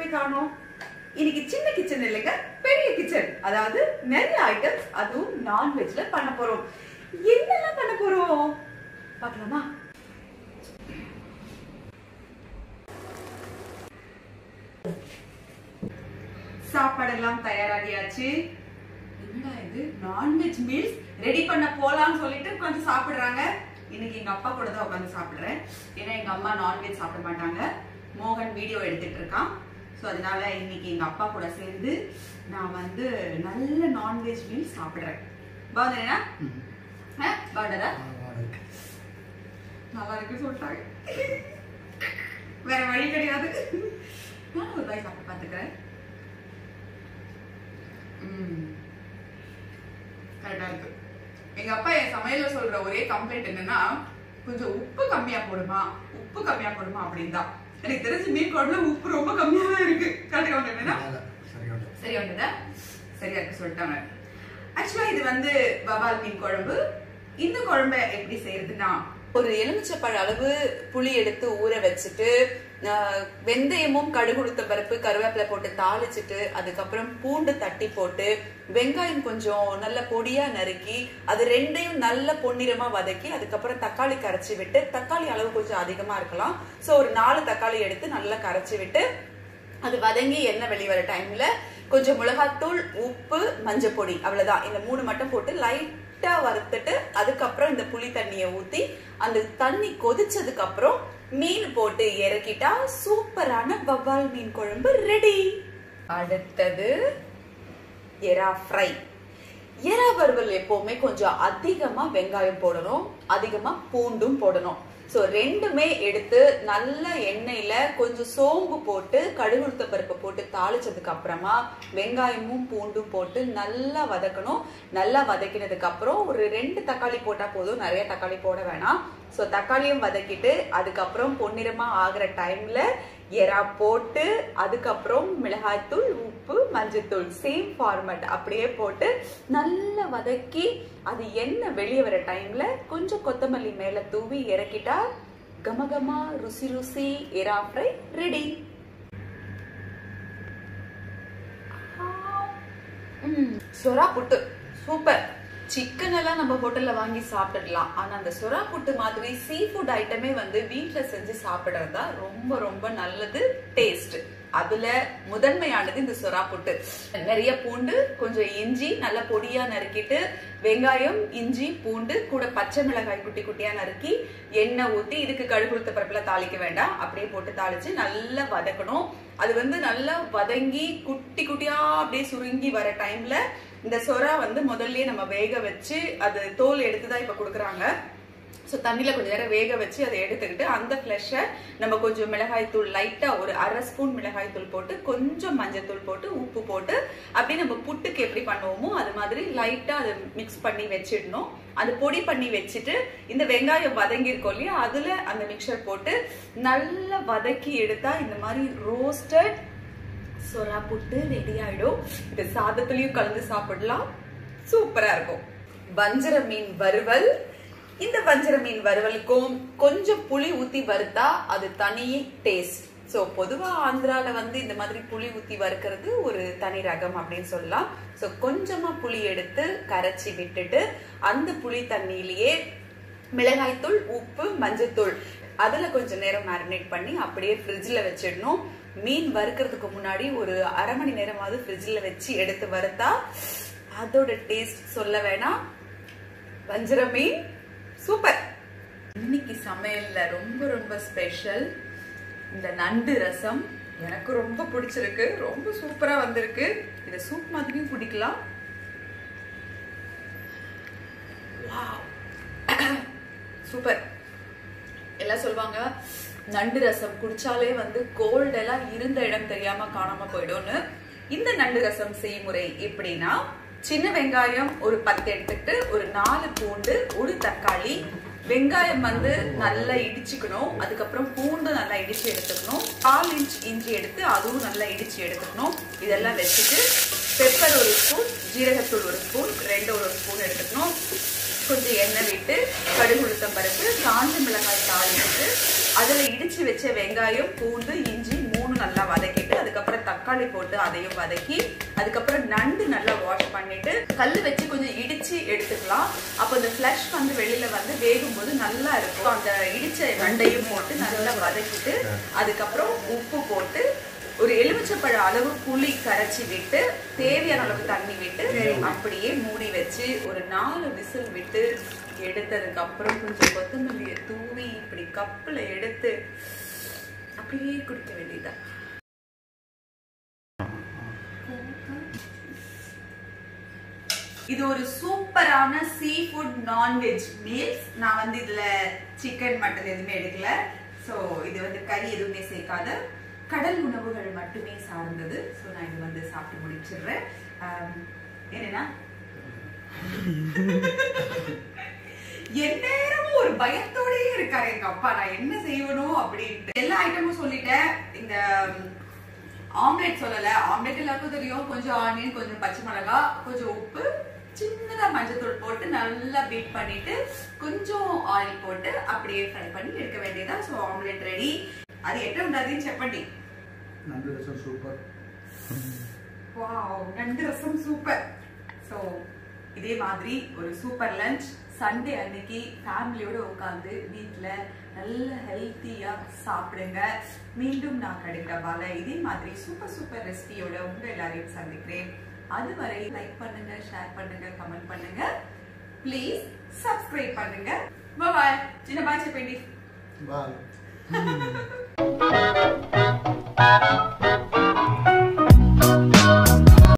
காணோம் இன்னைக்கு சின்ன கிச்சன் இல்லைங்க பெரிய கிச்சன் அதாவது நிறைய ஐட்டம்ஸ் அதுவும் நான்வெஜ்ல பண்ண போறோம் என்னெல்லாம் பண்ண போறோம் பார்க்கலாமா சாப்பாடெல்லாம் தயாராகியாச்சு என்னடா இது நான்வெஜ் மீல்ஸ் ரெடி பண்ண போலாம்னு சொல்லிட்டு கொஞ்சம் சாப்பிடுறாங்க இன்னைக்கு எங்க அப்பா கூட தான் உட்காந்து சாப்பிடுறேன் ஏன்னா எங்க அம்மா நான்வெஜ் சாப்பிட மாட்டாங்க மோகன் வீடியோ எடுத்துட்டு இருக்கான் ஸோ அதனால இன்னைக்கு எங்க அப்பா கூட சேர்ந்து நான் வந்து நல்ல நான்வெஜ் மீல் சாப்பிடுறேன் பாவனா பாண்டதா நல்லா இருக்கு சொல்லிட்டாங்க வேற வழி கிடையாது நான் ஒரு வாய் சாப்பிட்டு பார்த்துக்கிறேன் கரெக்டா இருக்கு எங்க அப்பா என் சமையல்ல சொல்ற ஒரே கம்ப்ளைண்ட் என்னன்னா கொஞ்சம் உப்பு கம்மியா போடுமா உப்பு கம்மியா போடுமா அப்படின்னு தான் எனக்கு தெரிஞ்சு மீன் குழம்புல உப்பு ரொம்ப கம்மியா தான் இருக்கு கரெக்டா ஒன்று என்னன்னா சரி ஒன்றுதா சரியா இருக்கு சொல்லிட்டாங்க ஆக்சுவலா இது வந்து பபால் மீன் குழம்பு இந்த குழம்ப எப்படி செய்யறதுன்னா ஒரு எலுமிச்சப்பழ அளவு புளி எடுத்து ஊற வச்சுட்டு ஆஹ், வெந்தயமும் கடுகுடுத்த பருப்பு கருவேப்பிலை போட்டு தாளிச்சிட்டு அதுக்கப்புறம் பூண்டு தட்டி போட்டு வெங்காயம் கொஞ்சம் நல்ல பொடியா நறுக்கி அது ரெண்டையும் நல்ல பொன்னிறமா வதக்கி அதுக்கப்புறம் தக்காளி கரைச்சி விட்டு தக்காளி அளவு கொஞ்சம் அதிகமா இருக்கலாம் சோ ஒரு நாலு தக்காளி எடுத்து நல்லா கரைச்சி விட்டு அது வதங்கி எண்ணெய் வெளிவர டைம்ல கொஞ்சம் மிளகாத்தூள் உப்பு மஞ்சள் பொடி அவ்வளவுதான் இந்த மூணு மட்டும் போட்டு லைட்டா வறுத்துட்டு அதுக்கப்புறம் இந்த புளி தண்ணியை ஊத்தி அந்த தண்ணி கொதிச்சதுக்கு அப்புறம் மீன் போட்டு இறக்கிட்டா சூப்பரான வவ்வால் மீன் குழம்பு ரெடி அடுத்தது எறா ஃப்ரை எறா வறுவல் எப்பவுமே கொஞ்சம் அதிகமா வெங்காயம் போடணும் அதிகமா பூண்டும் போடணும் சோ ரெண்டுமே எடுத்து நல்ல எண்ணெயில கொஞ்சம் சோம்பு போட்டு கடுகுளுத்த பருப்பு போட்டு தாளிச்சதுக்கு அப்புறமா வெங்காயமும் பூண்டும் போட்டு நல்லா வதக்கணும் நல்லா வதக்கினதுக்கு அப்புறம் ஒரு ரெண்டு தக்காளி போட்டா போதும் நிறைய தக்காளி போட வேணாம் சோ தக்காளியும் வதக்கிட்டு அதுக்கப்புறம் பொன்னிறமா ஆகுற டைம்ல எறா போட்டு அதுக்கப்புறம் மிளகாய்த்தூள் உப்பு மஞ்சத்தூள் சேம் ஃபார்மட் அப்படியே போட்டு நல்லா வதக்கி அது எண்ணெய் வெளியே வர டைம்ல கொஞ்சம் கொத்தமல்லி மேல தூவி இறக்கிட்டா கமகமா ருசி ருசி எறா ஃப்ரை ரெடி சொரா புட்டு சூப்பர் சிக்கன் எல்லாம் நம்ம ஹோட்டல்ல வாங்கி சாப்பிட்டுடலாம் ஆனா அந்த சொரா புட்டு மாதிரி சீ ஃபுட் ஐட்டமே வந்து வீட்ல செஞ்சு சாப்பிடுறது தான் ரொம்ப ரொம்ப நல்லது டேஸ்ட் அதுல முதன்மையானது இந்த சொரா புட்டு நிறைய பூண்டு கொஞ்சம் இஞ்சி நல்ல பொடியா நறுக்கிட்டு வெங்காயம் இஞ்சி பூண்டு கூட பச்சை மிளகாய் குட்டி குட்டியா நறுக்கி எண்ணெய் ஊத்தி இதுக்கு கடுகுளுத்த பருப்புல தாளிக்க வேண்டாம் அப்படியே போட்டு தாளிச்சு நல்லா வதக்கணும் அது வந்து நல்லா வதங்கி குட்டி குட்டியா அப்படியே சுருங்கி வர டைம்ல இந்த சொரா வந்து முதல்லயே நம்ம வேக வச்சு அது தோல் எடுத்துதான் இப்ப கொடுக்குறாங்க ஸோ தண்ணியில் கொஞ்சம் நேரம் வேக வச்சு அதை எடுத்துக்கிட்டு அந்த ஃப்ளஷை நம்ம கொஞ்சம் மிளகாய் தூள் லைட்டாக ஒரு அரை ஸ்பூன் மிளகாய் தூள் போட்டு கொஞ்சம் மஞ்சத்தூள் போட்டு உப்பு போட்டு அப்படியே நம்ம புட்டுக்கு எப்படி பண்ணுவோமோ அது மாதிரி லைட்டாக அதை மிக்ஸ் பண்ணி வச்சிடணும் அது பொடி பண்ணி வச்சுட்டு இந்த வெங்காயம் வதங்கி இருக்கோம் இல்லையா அதில் அந்த மிக்சர் போட்டு நல்லா வதக்கி எடுத்தா இந்த மாதிரி ரோஸ்டட் சொரா புட்டு ரெடி ஆயிடும் இது சாதத்துலயும் கலந்து சாப்பிடலாம் சூப்பரா இருக்கும் வஞ்சர மீன் வறுவல் இந்த வஞ்சர மீன் வறுவலுக்கும் கொஞ்சம் புளி ஊத்தி வறுத்தா அது தனி டேஸ்ட் சோ பொதுவா ஆந்திரால வந்து இந்த மாதிரி புளி ஊத்தி வறுக்கிறது ஒரு தனி ரகம் அப்படின்னு சொல்லலாம் சோ கொஞ்சமா புளி எடுத்து கரைச்சி விட்டுட்டு அந்த புளி தண்ணியிலேயே மிளகாய்த்தூள் உப்பு மஞ்சத்தூள் அதுல கொஞ்ச நேரம் மேரினேட் பண்ணி அப்படியே ஃப்ரிட்ஜ்ல வச்சிடணும் மீன் வறுக்கிறதுக்கு முன்னாடி ஒரு அரை மணி நேரமாவது ஃப்ரிட்ஜ்ல வச்சு எடுத்து வறுத்தா அதோட டேஸ்ட் சொல்ல வேணாம் வஞ்சர மீன் சூப்பர் இன்னைக்கு சமையல்ல ரொம்ப ரொம்ப ஸ்பெஷல் இந்த நண்டு ரசம் எனக்கு ரொம்ப பிடிச்சிருக்கு ரொம்ப சூப்பரா வந்திருக்கு இதை சூப் மாதிரியும் குடிக்கலாம் சூப்பர் எல்லாம் சொல்லுவாங்க நண்டு ரசம் குடிச்சாலே வந்து கோல்ட் எல்லாம் இருந்த இடம் தெரியாம காணாம போயிடும்னு இந்த நண்டு ரசம் செய்முறை எப்படின்னா சின்ன வெங்காயம் ஒரு பத்து எடுத்துக்கிட்டு ஒரு நாலு பூண்டு ஒரு தக்காளி வெங்காயம் வந்து நல்லா இடிச்சுக்கணும் அதுக்கப்புறம் பூண்டு நல்லா இடிச்சு எடுத்துக்கணும் கால் இன்ச் இஞ்சி எடுத்து அதுவும் நல்லா இடிச்சு எடுத்துக்கணும் இதெல்லாம் வச்சுட்டு பெப்பர் ஒரு ஸ்பூன் ஜீரகத்தூள் ஒரு ஸ்பூன் ரெண்டு ஒரு ஸ்பூன் எடுத்துக்கணும் கொஞ்சம் எண்ணெய் விட்டு கடுகு உளுத்தம் பருப்பு காஞ்ச மிளகாய் தாளிட்டு அதில் இடிச்சு வச்ச வெங்காயம் பூண்டு இஞ்சி மூணு நல்லா வதக்கிட்டு அதுக்கப்புறம் தக்காளி போட்டு அதையும் வதக்கி அதுக்கப்புறம் நண்டு நல்லா வாஷ் பண்ணிட்டு கல் வச்சு கொஞ்சம் இடிச்சு எடுத்துக்கலாம் அப்போ இந்த ஃப்ளஷ் வந்து வெளியில வந்து வேகும் போது நல்லா இருக்கும் அந்த இடிச்ச நண்டையும் போட்டு நல்லா வதக்கிட்டு அதுக்கப்புறம் உப்பு போட்டு ஒரு எலுமிச்சப்பழ அளவு புளி கரைச்சி விட்டு தேவையான அளவு தண்ணி விட்டு அப்படியே மூடி வச்சு ஒரு நாலு விசில் விட்டு எடுத்ததுக்கு அப்புறம் கொஞ்சம் கொத்தமல்லியை தூவி இப்படி கப்புல எடுத்து அப்படியே குடிக்க வேண்டியதுதான் இது ஒரு சூப்பரான சீ ஃபுட் நான்வெஜ் மீல்ஸ் நான் வந்து இதுல சிக்கன் மட்டன் எதுவுமே எடுக்கல ஸோ இது வந்து கறி எதுவுமே சேர்க்காத கடல் உணவுகள் மட்டுமே சார்ந்தது ஸோ நான் இது வந்து சாப்பிட்டு முடிச்சிடுறேன் ஆம், என்னன்னா எந்நேரமும் ஒரு பயத்தோடயே இருக்காரு எங்க அப்பா நான் என்ன செய்யணும் அப்படின்ட்டு எல்லா ஐட்டமும் சொல்லிட்டேன் இந்த ஆம்லெட் சொல்லல ஆம்லெட் எல்லாருக்கும் தெரியும் கொஞ்சம் ஆனியன் கொஞ்சம் பச்சை மிளகாய் கொஞ்சம் உப்பு சின்னதா மஞ்சத்தூள் போட்டு நல்லா பீட் பண்ணிட்டு கொஞ்சம் ஆயில் போட்டு அப்படியே ஃப்ரை பண்ணி எடுக்க வேண்டியதா ஸோ ஆம்லெட் ரெடி அது எட்ட உண்டாதையும் செக் பண்ணி நண்டு ரசம் சூப்பர் வாவ் நண்டு ரசம் சூப்பர் ஸோ இதே மாதிரி ஒரு சூப்பர் லஞ்ச் சண்டே அன்னைக்கு ஃபேமிலியோட உட்காந்து வீட்டில் நல்ல ஹெல்த்தியாக சாப்பிடுங்க மீண்டும் நான் கிடைக்கிற பால இதே மாதிரி சூப்பர் சூப்பர் ரெசிபியோட உங்க எல்லாரையும் சந்திக்கிறேன் அதுவரை லைக் பண்ணுங்க ஷேர் பண்ணுங்க கமெண்ட் பண்ணுங்க ப்ளீஸ் சப்ஸ்கிரைப் பண்ணுங்க பாய் சின்ன பாய் செப்பேண்டி பாய்